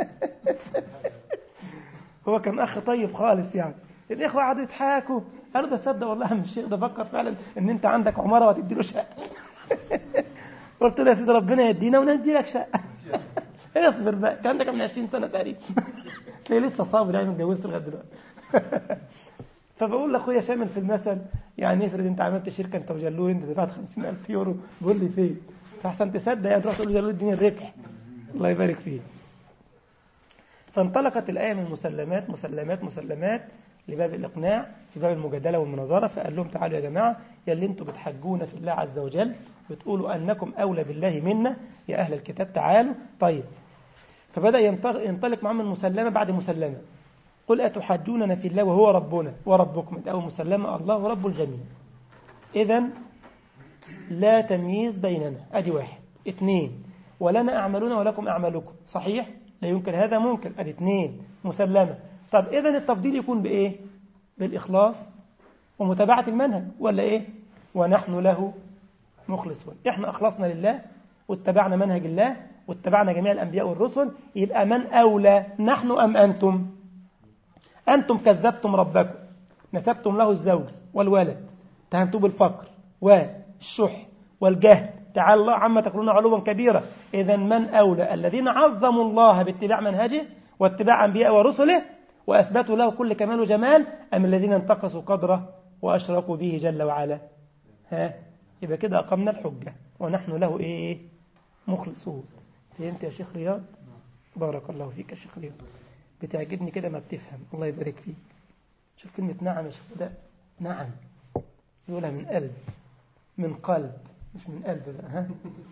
هو كان اخ طيب خالص يعني الاخوه قعدوا يضحكوا قالوا ده صدق والله يا الشيخ ده فكر فعلا ان انت عندك عماره وهتدي له شقه قلت له يا سيدي ربنا يدينا وندي لك شقه اصبر بقى الكلام ده كان من 20 سنه تقريبا تلاقيه لسه صابر يعني ما اتجوزت لغايه دلوقتي فبقول لاخويا شامل في المثل يعني افرض انت عملت شركه انت وجلول انت دفعت 50000 يورو بيقول لي فين فاحسن تصدق يعني تروح تقول له جلول اديني الربح الله يبارك فيه فانطلقت الآية من مسلمات مسلمات مسلمات لباب الإقناع في باب المجادلة والمناظرة فقال لهم تعالوا يا جماعة يا اللي انتم بتحجون في الله عز وجل بتقولوا أنكم أولى بالله منا يا أهل الكتاب تعالوا طيب فبدأ ينطلق معهم المسلمة بعد مسلمة قل أتحجوننا في الله وهو ربنا وربكم أو مسلمة الله رب الجميع إذا لا تمييز بيننا أدي واحد اثنين ولنا أعمالنا ولكم أعمالكم صحيح لا يمكن هذا ممكن ادي اثنين مسلمة طب اذا التفضيل يكون بايه بالاخلاص ومتابعة المنهج ولا ايه ونحن له مخلصون احنا اخلصنا لله واتبعنا منهج الله واتبعنا جميع الانبياء والرسل يبقى من اولى نحن ام انتم انتم كذبتم ربكم نسبتم له الزوج والولد اتهمتوه بالفقر والشح والجهل تعالى الله عما تقولون علوا كبيرا إذا من أولى الذين عظموا الله باتباع منهجه واتباع أنبياء ورسله وأثبتوا له كل كمال وجمال أم الذين انتقصوا قدره وأشركوا به جل وعلا ها يبقى كده أقمنا الحجة ونحن له إيه مخلصون فهمت يا شيخ رياض بارك الله فيك يا شيخ رياض بتعجبني كده ما بتفهم الله يبارك فيك شوف كلمة نعم يا شيخ ده نعم يقولها من قلب من قلب مش من قلب بقى ها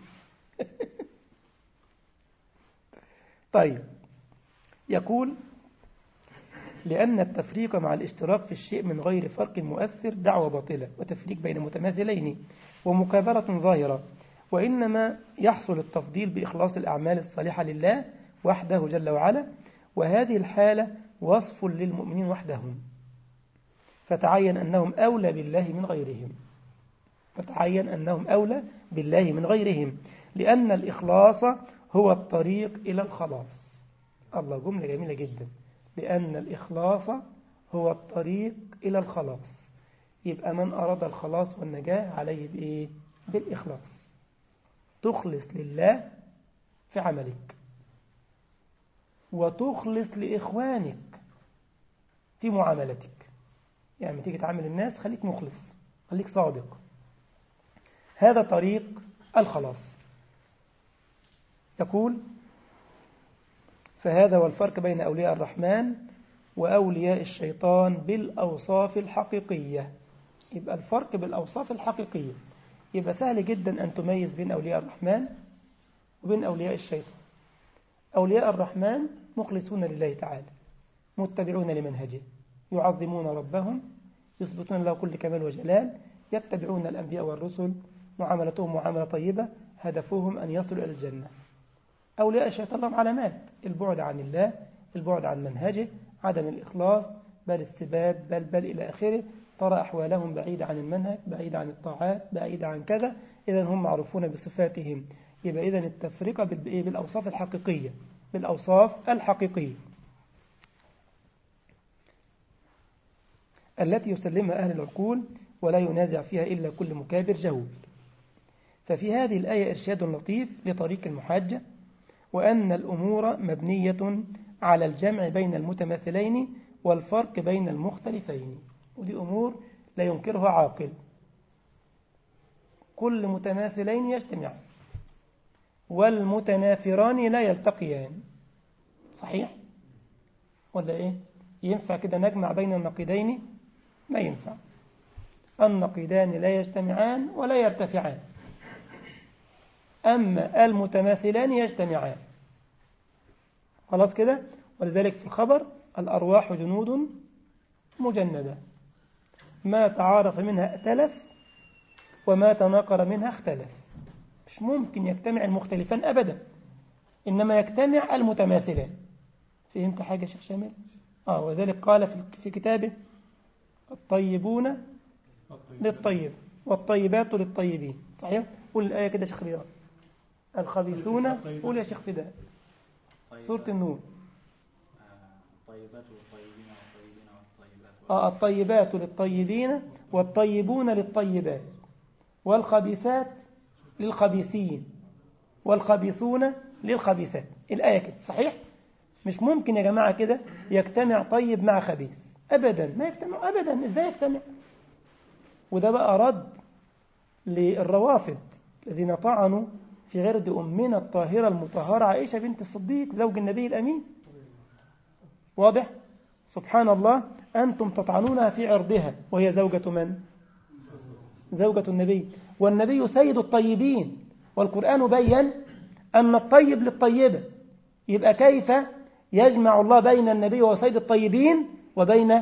طيب يقول لأن التفريق مع الاشتراك في الشيء من غير فرق مؤثر دعوة باطلة وتفريق بين متماثلين ومكابرة ظاهرة وإنما يحصل التفضيل بإخلاص الأعمال الصالحة لله وحده جل وعلا وهذه الحالة وصف للمؤمنين وحدهم فتعين أنهم أولى بالله من غيرهم فتعين أنهم أولى بالله من غيرهم لأن الإخلاص هو الطريق إلى الخلاص الله جملة جميلة جدا لأن الإخلاص هو الطريق إلى الخلاص يبقى من أراد الخلاص والنجاة عليه بإيه؟ بالإخلاص تخلص لله في عملك وتخلص لإخوانك في معاملتك يعني تيجي تعامل الناس خليك مخلص خليك صادق هذا طريق الخلاص يقول فهذا هو الفرق بين أولياء الرحمن وأولياء الشيطان بالأوصاف الحقيقية يبقى الفرق بالأوصاف الحقيقية يبقى سهل جدا أن تميز بين أولياء الرحمن وبين أولياء الشيطان أولياء الرحمن مخلصون لله تعالى متبعون لمنهجه يعظمون ربهم يثبتون له كل كمال وجلال يتبعون الأنبياء والرسل معاملتهم معاملة طيبة هدفهم أن يصلوا إلى الجنة أولياء الشيطان لهم علامات البعد عن الله البعد عن منهجه عدم الإخلاص بل السباب بل بل إلى آخره ترى أحوالهم بعيدة عن المنهج بعيدة عن الطاعات بعيدة عن كذا إذا هم معروفون بصفاتهم يبقى إذا التفرقة بالأوصاف الحقيقية بالأوصاف الحقيقية التي يسلمها أهل العقول ولا ينازع فيها إلا كل مكابر جهول ففي هذه الآية إرشاد لطيف لطريق المحاجة وأن الأمور مبنية على الجمع بين المتماثلين والفرق بين المختلفين ودي أمور لا ينكرها عاقل كل متماثلين يجتمعان والمتنافران لا يلتقيان صحيح ولا إيه ينفع كده نجمع بين النقيدين ما ينفع النقيدان لا يجتمعان ولا يرتفعان أما المتماثلان يجتمعان خلاص كده ولذلك في الخبر الأرواح جنود مجندة ما تعارف منها ائتلف وما تناقر منها اختلف مش ممكن يجتمع المختلفان أبدا إنما يجتمع المتماثلان فهمت حاجة شيخ شامل آه وذلك قال في كتابه الطيبون للطيب والطيبات للطيبين صحيح قول الآية كده شيخ رياض الخبيثون قول يا شيخ فداء سورة النور الطيبات للطيبين والطيبين والطيبات آه الطيبات للطيبين والطيبون للطيبات والخبيثات للخبيثين والخبيثون للخبيثات الآية كده صحيح مش ممكن يا جماعة كده يجتمع طيب مع خبيث أبدا ما يجتمع أبدا إزاي يجتمع وده بقى رد للروافد الذين طعنوا في عرض أمنا الطاهرة المطهرة عائشة بنت الصديق زوج النبي الأمين واضح سبحان الله أنتم تطعنونها في عرضها وهي زوجة من زوجة النبي والنبي سيد الطيبين والقرآن بين أن الطيب للطيبة يبقى كيف يجمع الله بين النبي وسيد الطيبين وبين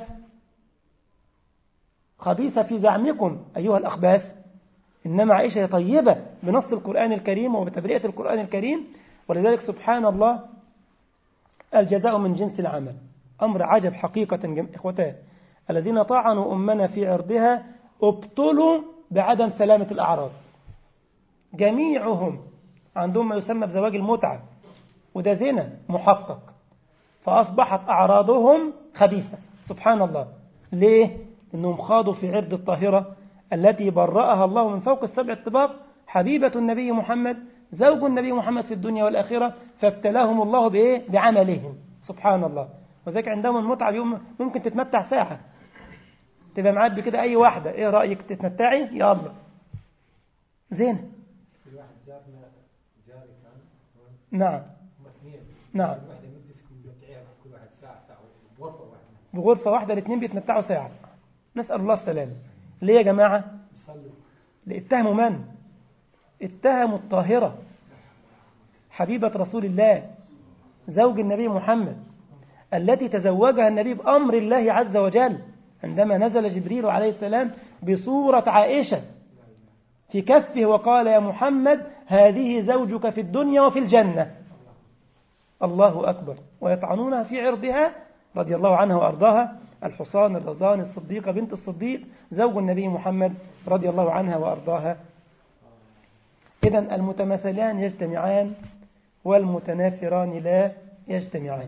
خبيثة في زعمكم أيها الأخباث إنما عائشة طيبة بنص القرآن الكريم وبتبرئة القرآن الكريم ولذلك سبحان الله الجزاء من جنس العمل أمر عجب حقيقة إخوتان الذين طعنوا أمنا في عرضها ابطلوا بعدم سلامة الأعراض جميعهم عندهم ما يسمى بزواج المتعة وده زنا محقق فأصبحت أعراضهم خبيثة سبحان الله ليه؟ إنهم خاضوا في عرض الطاهرة التي برأها الله من فوق السبع الطباق حبيبة النبي محمد زوج النبي محمد في الدنيا والآخرة فابتلاهم الله بإيه؟ بعملهم سبحان الله وذلك عندهم المتعة بيوم ممكن تتمتع ساعة تبقى معدي كده أي واحدة إيه رأيك تتمتعي يلا زين في واحد جارنا جاري كان نعم هم اثنين نعم واحدة مدة يكون بيمتعيها كل واحد ساعة ساعة بغرفة واحدة بغرفة واحدة الاثنين بيتمتعوا ساعة نسأل الله السلامة ليه يا جماعة بيصلوا اتهموا من اتهموا الطاهرة حبيبة رسول الله زوج النبي محمد التي تزوجها النبي بأمر الله عز وجل عندما نزل جبريل عليه السلام بصورة عائشة في كفه وقال يا محمد هذه زوجك في الدنيا وفي الجنة الله أكبر ويطعنونها في عرضها رضي الله عنها وأرضاها الحصان الرزان الصديقة بنت الصديق زوج النبي محمد رضي الله عنها وأرضاها إذا المتماثلان يجتمعان والمتنافران لا يجتمعان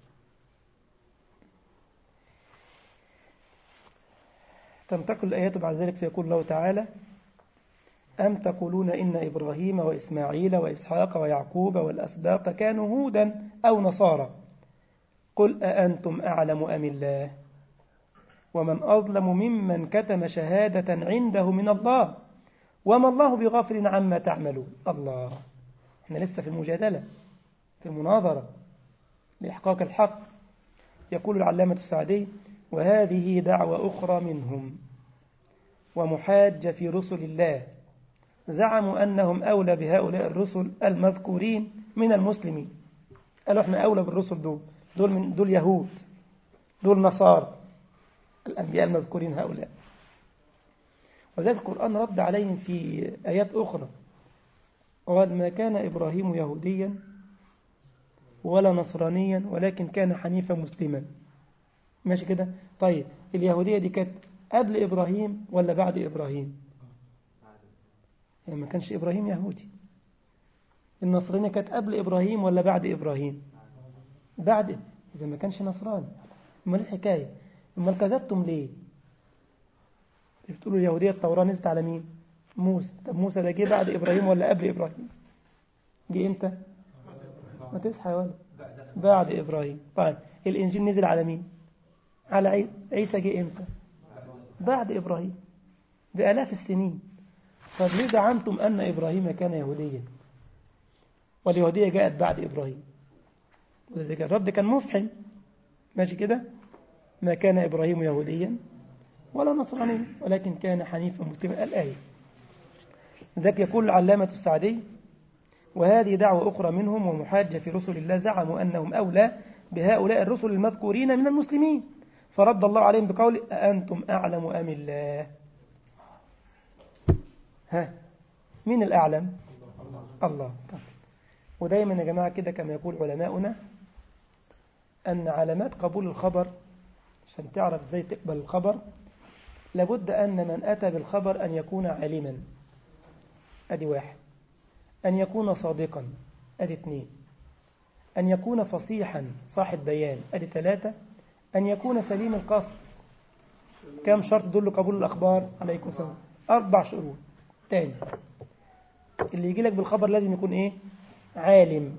تنتقل الآيات بعد ذلك فيقول الله تعالى أم تقولون إن إبراهيم وإسماعيل وإسحاق ويعقوب والأسباط كانوا هودا أو نصارى قل أأنتم أعلم أم الله ومن أظلم ممن كتم شهادة عنده من الله وما الله بغافل عما تعملون الله احنا لسه في المجادلة في المناظرة لإحقاق الحق يقول العلامة السعدي وهذه دعوة أخرى منهم ومحاجة في رسل الله زعموا أنهم أولى بهؤلاء الرسل المذكورين من المسلمين قالوا احنا أولى بالرسل دول دول, من دول يهود دول نصارى الأنبياء المذكورين هؤلاء وذلك القرآن رد عليهم في آيات أخرى قال ما كان إبراهيم يهوديا ولا نصرانيا ولكن كان حنيفا مسلما ماشي كده طيب اليهودية دي كانت قبل إبراهيم ولا بعد إبراهيم يعني ما كانش إبراهيم يهودي النصرانية كانت قبل إبراهيم ولا بعد إبراهيم بعد إذا ما كانش نصراني امال الحكاية امال كذبتم ليه بتقولوا اليهودية التوراة نزلت على مين موسى طب موسى ده جه بعد إبراهيم ولا قبل إبراهيم جه إمتى ما تصحى يا ولد بعد إبراهيم طيب الإنجيل نزل على مين على عيسى عيسى جه إمتى بعد إبراهيم بآلاف السنين طب ليه زعمتم أن إبراهيم كان يهوديا واليهودية جاءت بعد إبراهيم ولذلك الرد كان مفحم ماشي كده ما كان إبراهيم يهوديا ولا نصرانيا ولكن كان حنيفا مسلما الآية ذاك يقول العلامة السعدي وهذه دعوة أخرى منهم ومحاجة في رسل الله زعموا أنهم أولى بهؤلاء الرسل المذكورين من المسلمين فرد الله عليهم بقول أأنتم أعلم أم الله ها مين الأعلم الله طب. ودايما يا جماعة كده كما يقول علماؤنا أن علامات قبول الخبر عشان تعرف ازاي تقبل الخبر لابد أن من أتى بالخبر أن يكون عالما أدي واحد أن يكون صادقا أدي اثنين أن يكون فصيحا صاحب بيان أدي ثلاثة أن يكون سليم القصد كم شرط دول قبول الأخبار عليكم السلام أربع شروط تاني اللي يجي لك بالخبر لازم يكون إيه عالم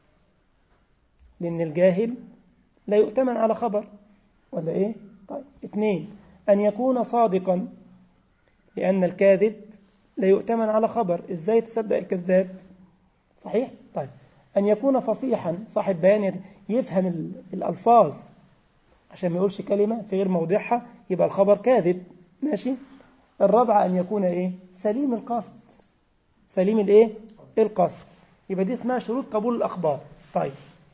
لأن الجاهل لا يؤتمن على خبر ولا إيه طيب اثنين أن يكون صادقا لأن الكاذب لا يؤتمن على خبر إزاي تصدق الكذاب صحيح طيب أن يكون فصيحا صاحب بيان يفهم الألفاظ عشان ما يقولش كلمة في غير موضعها يبقى الخبر كاذب ماشي الرابعة أن يكون إيه سليم القصد سليم الإيه القصد يبقى دي اسمها شروط قبول الأخبار طيب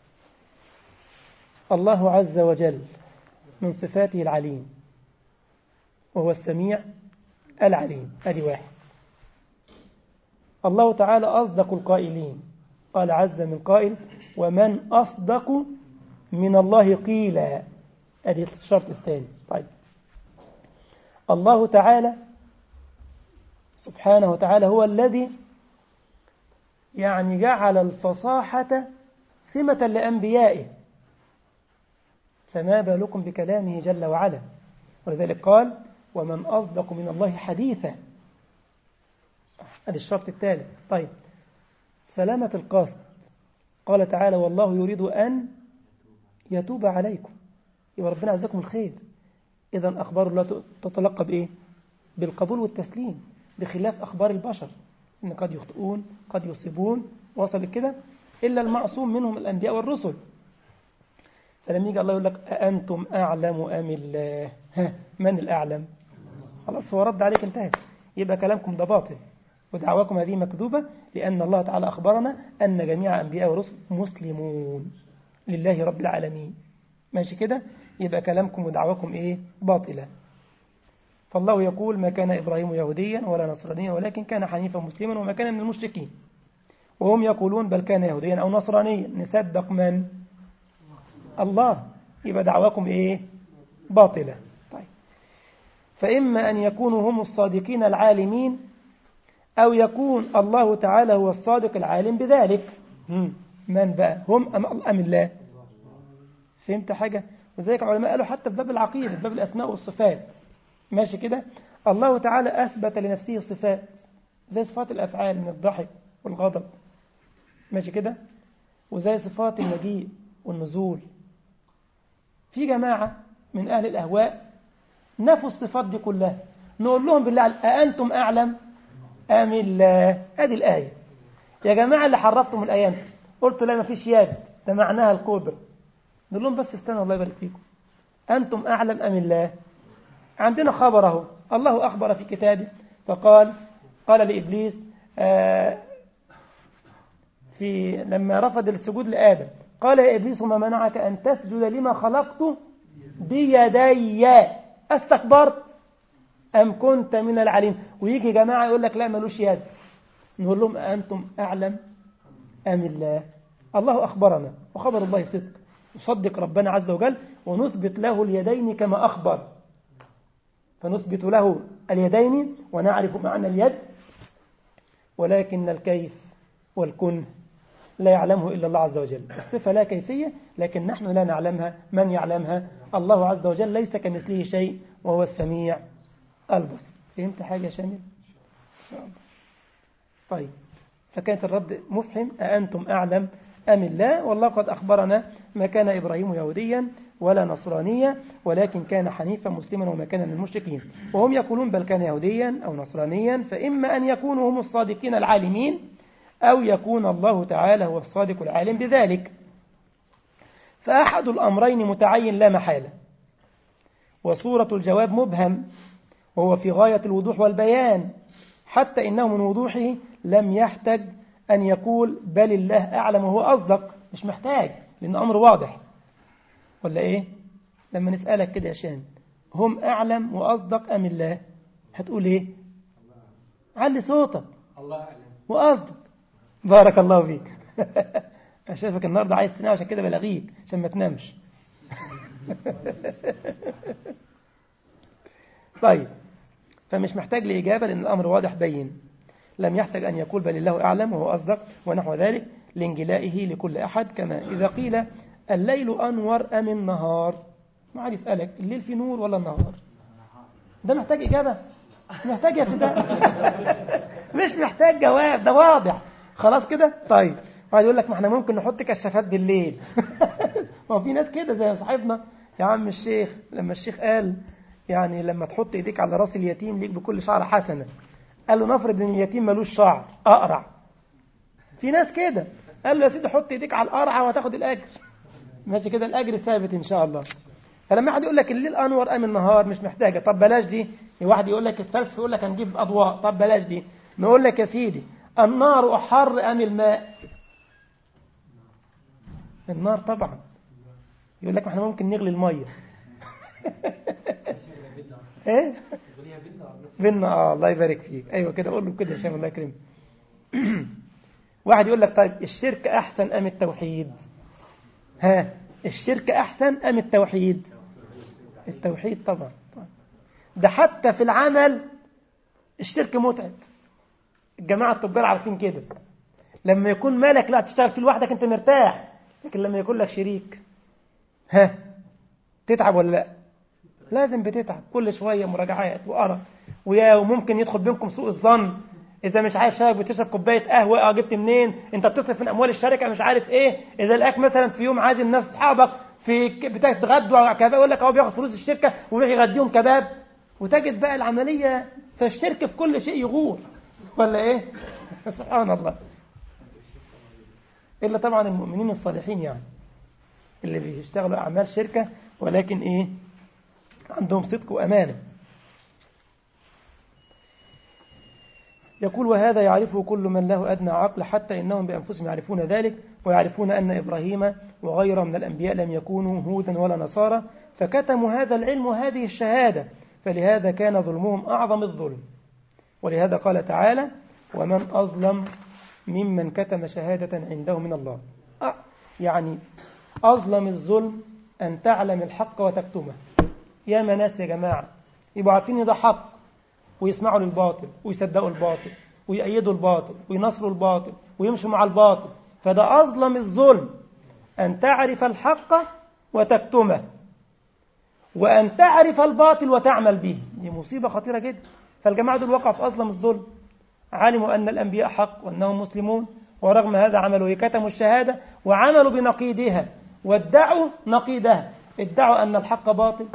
الله عز وجل من صفاته العليم وهو السميع العليم أدي واحد الله تعالى أصدق القائلين قال عز من قائل ومن أصدق من الله قيل أدي الشرط الثاني طيب الله تعالى سبحانه وتعالى هو الذي يعني جعل الفصاحة سمة لأنبيائه فما بالكم بكلامه جل وعلا ولذلك قال ومن أصدق من الله حديثا هذا الشرط الثالث طيب سلامة القصد قال تعالى والله يريد أن يتوب عليكم يبقى ربنا عزكم الخير إذا أخبار الله تتلقى بإيه بالقبول والتسليم بخلاف أخبار البشر إن قد يخطئون قد يصيبون وصل كده إلا المعصوم منهم الأنبياء والرسل فلما يجي الله يقول لك أأنتم أعلم أم الله ها من الأعلم خلاص هو رد عليك انتهت يبقى كلامكم ده باطل ودعواكم هذه مكذوبة لأن الله تعالى أخبرنا أن جميع أنبياء ورسل مسلمون لله رب العالمين ماشي كده يبقى كلامكم ودعواكم إيه باطلة فالله يقول ما كان إبراهيم يهوديا ولا نصرانيا ولكن كان حنيفا مسلما وما كان من المشركين وهم يقولون بل كان يهوديا أو نصرانيا نصدق من الله يبقى دعواكم إيه باطلة طيب فإما أن يكونوا هم الصادقين العالمين أو يكون الله تعالى هو الصادق العالم بذلك من بقى هم أم, أم الله فهمت حاجة وذلك العلماء قالوا حتى في باب العقيدة في باب الأسماء والصفات ماشي كده الله تعالى أثبت لنفسه صفات زي صفات الأفعال من الضحك والغضب ماشي كده وزي صفات المجيء والنزول في جماعة من أهل الأهواء نفوا الصفات دي كلها نقول لهم بالله أأنتم أعلم أم الله هذه الآية يا جماعة اللي حرفتم الأيام قلت لا ما فيش يد ده معناها القدرة نقول لهم بس استنى الله يبارك فيكم أنتم أعلم أم الله عندنا خبر اهو الله أخبر في كتابه فقال قال لإبليس آه في لما رفض السجود لآدم قال يا إبليس ما منعك أن تسجد لما خلقت بيدي استكبرت أم كنت من العليم ويجي جماعة يقول لك لا ملوش يد نقول لهم أنتم أعلم أم الله الله أخبرنا وخبر الله صدق نصدق ربنا عز وجل ونثبت له اليدين كما أخبر فنثبت له اليدين ونعرف معنى اليد ولكن الكيف والكن لا يعلمه إلا الله عز وجل الصفة لا كيفية لكن نحن لا نعلمها من يعلمها الله عز وجل ليس كمثله شيء وهو السميع البصر فهمت حاجة شامل طيب فكانت الرد مفهم أأنتم أعلم أم الله والله قد أخبرنا ما كان إبراهيم يهوديا ولا نصرانيا ولكن كان حنيفا مسلما وما كان من المشركين وهم يقولون بل كان يهوديا أو نصرانيا فإما أن يكونوا هم الصادقين العالمين أو يكون الله تعالى هو الصادق العالم بذلك فأحد الأمرين متعين لا محالة وصورة الجواب مبهم وهو في غاية الوضوح والبيان حتى إنه من وضوحه لم يحتج أن يقول بل الله أعلم وهو أصدق مش محتاج لأن أمر واضح ولا إيه لما نسألك كده يا شان هم أعلم وأصدق أم الله هتقول إيه علي صوتك الله أعلم وأصدق بارك الله فيك أنا شايفك النهاردة عايز تنام عشان كده بلغيك عشان ما تنامش طيب فمش محتاج لإجابة لأن الأمر واضح بين لم يحتاج أن يقول بل الله أعلم وهو أصدق ونحو ذلك لانجلائه لكل أحد كما إذا قيل الليل أنور أم النهار ما عاد يسألك الليل في نور ولا النهار ده محتاج إجابة محتاج يا فداء مش محتاج جواب ده واضح خلاص كده طيب واحد يقول لك ما احنا ممكن نحط كشافات بالليل ما هو في ناس كده زي صاحبنا يا عم الشيخ لما الشيخ قال يعني لما تحط ايديك على راس اليتيم ليك بكل شعر حسنه قال له نفرض ان اليتيم ملوش شعر اقرع في ناس كده قال له يا سيدي حط ايديك على القرعه وهتاخد الاجر ماشي كده الاجر ثابت ان شاء الله فلما حد يقول لك الليل انور ام النهار مش محتاجه طب بلاش دي واحد يقول لك الفلسفه يقول لك هنجيب اضواء طب بلاش دي نقول لك يا سيدي النار احر ام الماء النار طبعا يقول لك ما احنا ممكن نغلي الميه ايه بينا اه الله يبارك فيك ايوه كده قول له كده يا شيخ الله يكرمك واحد يقول لك طيب الشرك احسن ام التوحيد ها الشرك احسن ام التوحيد التوحيد طبعا ده حتى في العمل الشرك متعب الجماعه التجار عارفين كده لما يكون مالك لا تشتغل فيه لوحدك انت مرتاح لكن لما يكون لك شريك ها تتعب ولا لا لازم بتتعب كل شوية مراجعات وقرف ويا وممكن يدخل بينكم سوء الظن إذا مش عارف شارك بتشرب كوباية قهوة اه جبت منين أنت بتصرف من أموال الشركة مش عارف إيه إذا لقاك مثلا في يوم عازم ناس أصحابك في ك- بتتغدوا كباب يقول لك هو بياخد فلوس الشركة ويروح يغديهم كباب وتجد بقى العملية فالشركة في كل شيء يغور ولا إيه؟ سبحان الله إلا طبعا المؤمنين الصالحين يعني اللي بيشتغلوا أعمال شركة ولكن إيه عندهم صدق وأمانة يقول وهذا يعرفه كل من له أدنى عقل حتى إنهم بأنفسهم يعرفون ذلك ويعرفون أن إبراهيم وغيره من الأنبياء لم يكونوا هودا ولا نصارى فكتموا هذا العلم وهذه الشهادة فلهذا كان ظلمهم أعظم الظلم ولهذا قال تعالى ومن أظلم ممن كتم شهادة عنده من الله أه يعني أظلم الظلم أن تعلم الحق وتكتمه يا مناس يا جماعة يبقوا عارفين إن ده حق ويسمعوا للباطل ويصدقوا الباطل ويأيدوا الباطل وينصروا الباطل ويمشوا مع الباطل فده أظلم الظلم أن تعرف الحق وتكتمه وأن تعرف الباطل وتعمل به دي مصيبة خطيرة جدا فالجماعة دول وقعوا في أظلم الظلم علموا أن الأنبياء حق وأنهم مسلمون ورغم هذا عملوا كتموا الشهادة وعملوا بنقيضها وادعوا نقيضها ادعوا أن الحق باطل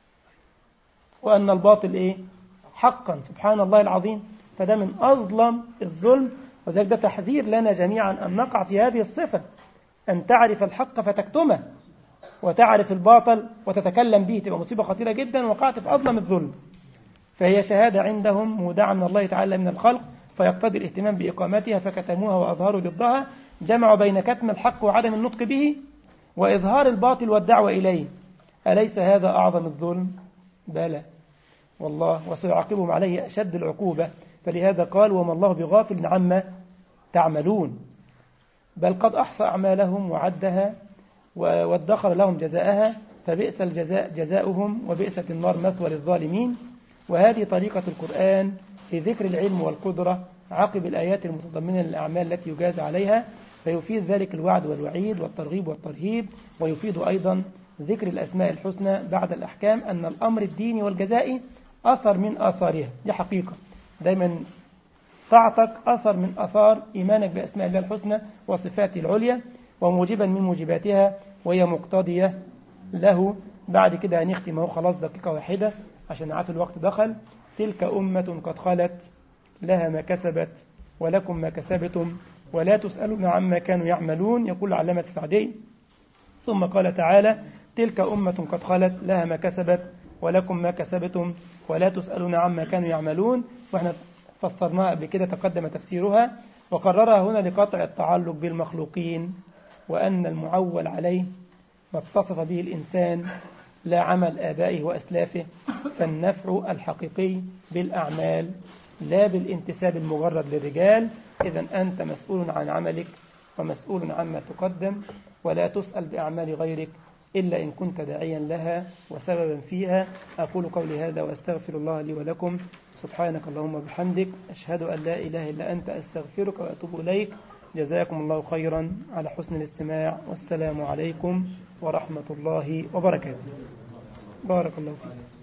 وأن الباطل إيه حقا سبحان الله العظيم فده من أظلم الظلم وذلك ده تحذير لنا جميعا أن نقع في هذه الصفة أن تعرف الحق فتكتمه وتعرف الباطل وتتكلم به تبقى مصيبة خطيرة جدا وقعت في أظلم الظلم فهي شهادة عندهم مودعة من الله تعالى من الخلق فيقتضي الاهتمام بإقامتها فكتموها وأظهروا ضدها جمعوا بين كتم الحق وعدم النطق به وإظهار الباطل والدعوة إليه أليس هذا أعظم الظلم؟ بلى والله وسيعاقبهم عليه أشد العقوبة فلهذا قال وما الله بغافل عما تعملون بل قد أحصى أعمالهم وعدها وادخر لهم جزاءها فبئس الجزاء جزاؤهم وبئست النار مثوى للظالمين وهذه طريقة القرآن في ذكر العلم والقدرة عقب الآيات المتضمنة للأعمال التي يجاز عليها فيفيد ذلك الوعد والوعيد والترغيب والترهيب ويفيد أيضا ذكر الأسماء الحسنى بعد الأحكام أن الأمر الديني والجزائي أثر من آثارها دي حقيقة دايما طاعتك أثر من أثار إيمانك بأسماء الله الحسنى وصفاته العليا وموجبا من موجباتها وهي مقتضية له بعد كده هنختم اهو خلاص دقيقة واحدة عشان عارف الوقت دخل تلك أمة قد خلت لها ما كسبت ولكم ما كسبتم ولا تسألون عما كانوا يعملون يقول علامة السعدي ثم قال تعالى تلك أمة قد خلت لها ما كسبت ولكم ما كسبتم ولا تسألون عما كانوا يعملون واحنا فسرناها قبل كده تقدم تفسيرها وقررها هنا لقطع التعلق بالمخلوقين وأن المعول عليه ما اتصف به الإنسان لا عمل آبائه وأسلافه فالنفع الحقيقي بالأعمال لا بالانتساب المجرد للرجال إذا أنت مسؤول عن عملك ومسؤول عما تقدم ولا تسأل بأعمال غيرك إلا إن كنت داعيا لها وسببا فيها أقول قولي هذا وأستغفر الله لي ولكم سبحانك اللهم وبحمدك أشهد أن لا إله إلا أنت أستغفرك وأتوب إليك جزاكم الله خيرا على حسن الاستماع والسلام عليكم ورحمة الله وبركاته بارك الله فيك